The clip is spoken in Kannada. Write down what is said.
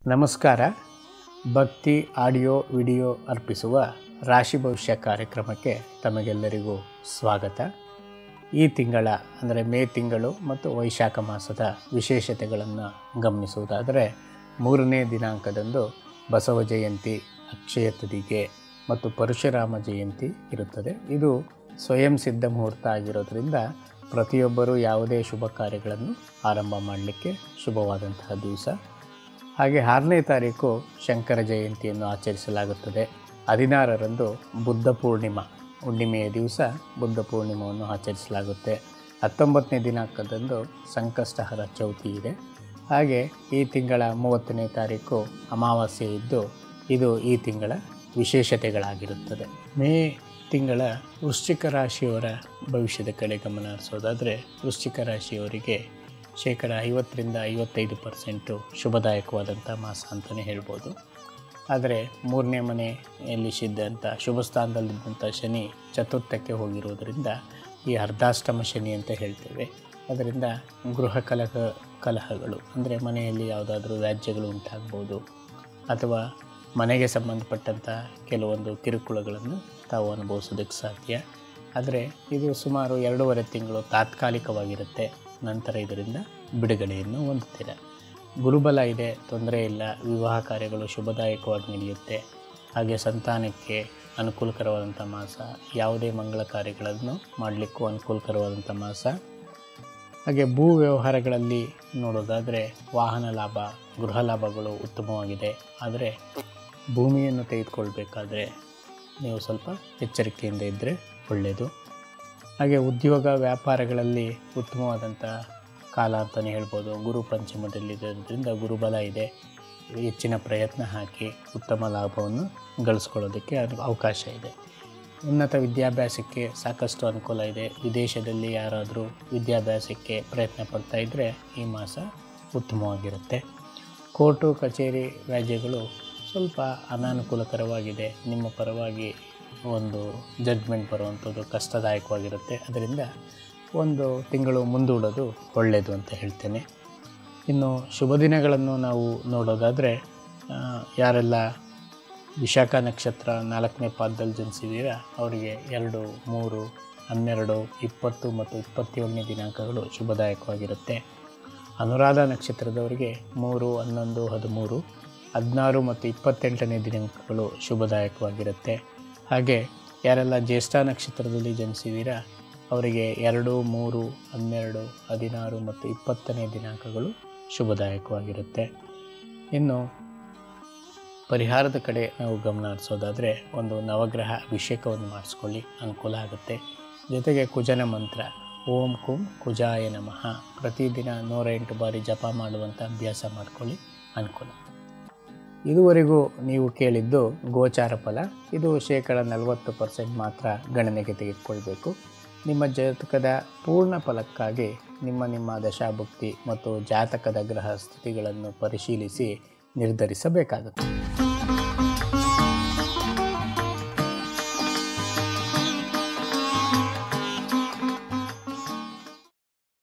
ನಮಸ್ಕಾರ ಭಕ್ತಿ ಆಡಿಯೋ ವಿಡಿಯೋ ಅರ್ಪಿಸುವ ರಾಶಿ ಭವಿಷ್ಯ ಕಾರ್ಯಕ್ರಮಕ್ಕೆ ತಮಗೆಲ್ಲರಿಗೂ ಸ್ವಾಗತ ಈ ತಿಂಗಳ ಅಂದರೆ ಮೇ ತಿಂಗಳು ಮತ್ತು ವೈಶಾಖ ಮಾಸದ ವಿಶೇಷತೆಗಳನ್ನು ಗಮನಿಸುವುದಾದರೆ ಮೂರನೇ ದಿನಾಂಕದಂದು ಬಸವ ಜಯಂತಿ ಅಕ್ಷಯ ತುದಿಗೆ ಮತ್ತು ಪರಶುರಾಮ ಜಯಂತಿ ಇರುತ್ತದೆ ಇದು ಸ್ವಯಂ ಸಿದ್ಧ ಮುಹೂರ್ತ ಆಗಿರೋದ್ರಿಂದ ಪ್ರತಿಯೊಬ್ಬರೂ ಯಾವುದೇ ಶುಭ ಕಾರ್ಯಗಳನ್ನು ಆರಂಭ ಮಾಡಲಿಕ್ಕೆ ಶುಭವಾದಂತಹ ದಿವಸ ಹಾಗೆ ಆರನೇ ತಾರೀಕು ಶಂಕರ ಜಯಂತಿಯನ್ನು ಆಚರಿಸಲಾಗುತ್ತದೆ ಹದಿನಾರರಂದು ಬುದ್ಧ ಪೂರ್ಣಿಮಾ ಹುಣ್ಣಿಮೆಯ ದಿವಸ ಬುದ್ಧ ಪೂರ್ಣಿಮವನ್ನು ಆಚರಿಸಲಾಗುತ್ತೆ ಹತ್ತೊಂಬತ್ತನೇ ದಿನಾಂಕದಂದು ಸಂಕಷ್ಟಹರ ಚೌತಿ ಇದೆ ಹಾಗೆ ಈ ತಿಂಗಳ ಮೂವತ್ತನೇ ತಾರೀಕು ಅಮಾವಾಸ್ಯೆ ಇದ್ದು ಇದು ಈ ತಿಂಗಳ ವಿಶೇಷತೆಗಳಾಗಿರುತ್ತದೆ ಮೇ ತಿಂಗಳ ವೃಶ್ಚಿಕ ರಾಶಿಯವರ ಭವಿಷ್ಯದ ಕಡೆ ಗಮನ ಹರಿಸೋದಾದರೆ ವೃಶ್ಚಿಕ ರಾಶಿಯವರಿಗೆ ಶೇಕಡ ಐವತ್ತರಿಂದ ಐವತ್ತೈದು ಪರ್ಸೆಂಟು ಶುಭದಾಯಕವಾದಂಥ ಮಾಸ ಅಂತಲೇ ಹೇಳ್ಬೋದು ಆದರೆ ಮೂರನೇ ಮನೆಯಲ್ಲಿ ಸಿದ್ದಂಥ ಶುಭ ಸ್ಥಾನದಲ್ಲಿದ್ದಂಥ ಶನಿ ಚತುರ್ಥಕ್ಕೆ ಹೋಗಿರುವುದರಿಂದ ಈ ಅರ್ಧಾಷ್ಟಮ ಶನಿ ಅಂತ ಹೇಳ್ತೇವೆ ಅದರಿಂದ ಗೃಹ ಕಲಹ ಕಲಹಗಳು ಅಂದರೆ ಮನೆಯಲ್ಲಿ ಯಾವುದಾದ್ರೂ ವ್ಯಾಜ್ಯಗಳು ಉಂಟಾಗ್ಬೋದು ಅಥವಾ ಮನೆಗೆ ಸಂಬಂಧಪಟ್ಟಂಥ ಕೆಲವೊಂದು ಕಿರುಕುಳಗಳನ್ನು ತಾವು ಅನುಭವಿಸೋದಕ್ಕೆ ಸಾಧ್ಯ ಆದರೆ ಇದು ಸುಮಾರು ಎರಡೂವರೆ ತಿಂಗಳು ತಾತ್ಕಾಲಿಕವಾಗಿರುತ್ತೆ ನಂತರ ಇದರಿಂದ ಬಿಡುಗಡೆಯನ್ನು ಹೊಂದುತ್ತೀರ ಗುರುಬಲ ಇದೆ ತೊಂದರೆ ಇಲ್ಲ ವಿವಾಹ ಕಾರ್ಯಗಳು ಶುಭದಾಯಕವಾಗಿ ನಡೆಯುತ್ತೆ ಹಾಗೆ ಸಂತಾನಕ್ಕೆ ಅನುಕೂಲಕರವಾದಂಥ ಮಾಸ ಯಾವುದೇ ಮಂಗಳ ಕಾರ್ಯಗಳನ್ನು ಮಾಡಲಿಕ್ಕೂ ಅನುಕೂಲಕರವಾದಂಥ ಮಾಸ ಹಾಗೆ ಭೂ ವ್ಯವಹಾರಗಳಲ್ಲಿ ನೋಡೋದಾದರೆ ವಾಹನ ಲಾಭ ಗೃಹ ಲಾಭಗಳು ಉತ್ತಮವಾಗಿದೆ ಆದರೆ ಭೂಮಿಯನ್ನು ತೆಗೆದುಕೊಳ್ಬೇಕಾದ್ರೆ ನೀವು ಸ್ವಲ್ಪ ಎಚ್ಚರಿಕೆಯಿಂದ ಇದ್ದರೆ ಒಳ್ಳೆಯದು ಹಾಗೆ ಉದ್ಯೋಗ ವ್ಯಾಪಾರಗಳಲ್ಲಿ ಉತ್ತಮವಾದಂಥ ಕಾಲ ಅಂತಲೇ ಹೇಳ್ಬೋದು ಗುರು ಪಂಚಮದಲ್ಲಿರೋದ್ರಿಂದ ಗುರುಬಲ ಇದೆ ಹೆಚ್ಚಿನ ಪ್ರಯತ್ನ ಹಾಕಿ ಉತ್ತಮ ಲಾಭವನ್ನು ಗಳಿಸ್ಕೊಳ್ಳೋದಕ್ಕೆ ಅದು ಅವಕಾಶ ಇದೆ ಉನ್ನತ ವಿದ್ಯಾಭ್ಯಾಸಕ್ಕೆ ಸಾಕಷ್ಟು ಅನುಕೂಲ ಇದೆ ವಿದೇಶದಲ್ಲಿ ಯಾರಾದರೂ ವಿದ್ಯಾಭ್ಯಾಸಕ್ಕೆ ಪ್ರಯತ್ನ ಪಡ್ತಾ ಇದ್ದರೆ ಈ ಮಾಸ ಉತ್ತಮವಾಗಿರುತ್ತೆ ಕೋರ್ಟು ಕಚೇರಿ ವ್ಯಾಜ್ಯಗಳು ಸ್ವಲ್ಪ ಅನಾನುಕೂಲಕರವಾಗಿದೆ ನಿಮ್ಮ ಪರವಾಗಿ ಒಂದು ಜಡ್ಜ್ಮೆಂಟ್ ಬರುವಂಥದ್ದು ಕಷ್ಟದಾಯಕವಾಗಿರುತ್ತೆ ಅದರಿಂದ ಒಂದು ತಿಂಗಳು ಮುಂದೂಡೋದು ಒಳ್ಳೆಯದು ಅಂತ ಹೇಳ್ತೇನೆ ಇನ್ನು ಶುಭ ದಿನಗಳನ್ನು ನಾವು ನೋಡೋದಾದರೆ ಆ, ಯಾರೆಲ್ಲ ವಿಶಾಖ ನಕ್ಷತ್ರ ನಾಲ್ಕನೇ ಪಾದದಲ್ಲಿ ಜನಿಸಿದ್ದೀರಾ ಅವರಿಗೆ ಎರಡು ಮೂರು ಹನ್ನೆರಡು ಇಪ್ಪತ್ತು ಮತ್ತು ಇಪ್ಪತ್ತೇಳನೇ ದಿನಾಂಕಗಳು ಶುಭದಾಯಕವಾಗಿರುತ್ತೆ ಅನುರಾಧ ನಕ್ಷತ್ರದವರಿಗೆ ಮೂರು ಹನ್ನೊಂದು ಹದಿಮೂರು ಹದಿನಾರು ಮತ್ತು ಇಪ್ಪತ್ತೆಂಟನೇ ದಿನಾಂಕಗಳು ಶುಭದಾಯಕವಾಗಿರುತ್ತೆ ಹಾಗೆ ಯಾರೆಲ್ಲ ಜ್ಯೇಷ್ಠ ನಕ್ಷತ್ರದಲ್ಲಿ ಜನಿಸಿದ್ದೀರಾ ಅವರಿಗೆ ಎರಡು ಮೂರು ಹನ್ನೆರಡು ಹದಿನಾರು ಮತ್ತು ಇಪ್ಪತ್ತನೇ ದಿನಾಂಕಗಳು ಶುಭದಾಯಕವಾಗಿರುತ್ತೆ ಇನ್ನು ಪರಿಹಾರದ ಕಡೆ ನಾವು ಗಮನ ಹರಿಸೋದಾದರೆ ಒಂದು ನವಗ್ರಹ ಅಭಿಷೇಕವನ್ನು ಮಾಡಿಸ್ಕೊಳ್ಳಿ ಅನುಕೂಲ ಆಗುತ್ತೆ ಜೊತೆಗೆ ಕುಜನ ಮಂತ್ರ ಓಂ ಕುಂ ಕುಜಾಯ ನಮಃ ಪ್ರತಿದಿನ ನೂರ ಎಂಟು ಬಾರಿ ಜಪ ಮಾಡುವಂಥ ಅಭ್ಯಾಸ ಮಾಡ್ಕೊಳ್ಳಿ ಅನುಕೂಲ ಇದುವರೆಗೂ ನೀವು ಕೇಳಿದ್ದು ಗೋಚಾರ ಫಲ ಇದು ಶೇಕಡ ನಲವತ್ತು ಪರ್ಸೆಂಟ್ ಮಾತ್ರ ಗಣನೆಗೆ ತೆಗೆದುಕೊಳ್ಬೇಕು ನಿಮ್ಮ ಜಾತಕದ ಪೂರ್ಣ ಫಲಕ್ಕಾಗಿ ನಿಮ್ಮ ನಿಮ್ಮ ದಶಾಭುಕ್ತಿ ಮತ್ತು ಜಾತಕದ ಗ್ರಹ ಸ್ಥಿತಿಗಳನ್ನು ಪರಿಶೀಲಿಸಿ ನಿರ್ಧರಿಸಬೇಕಾಗುತ್ತೆ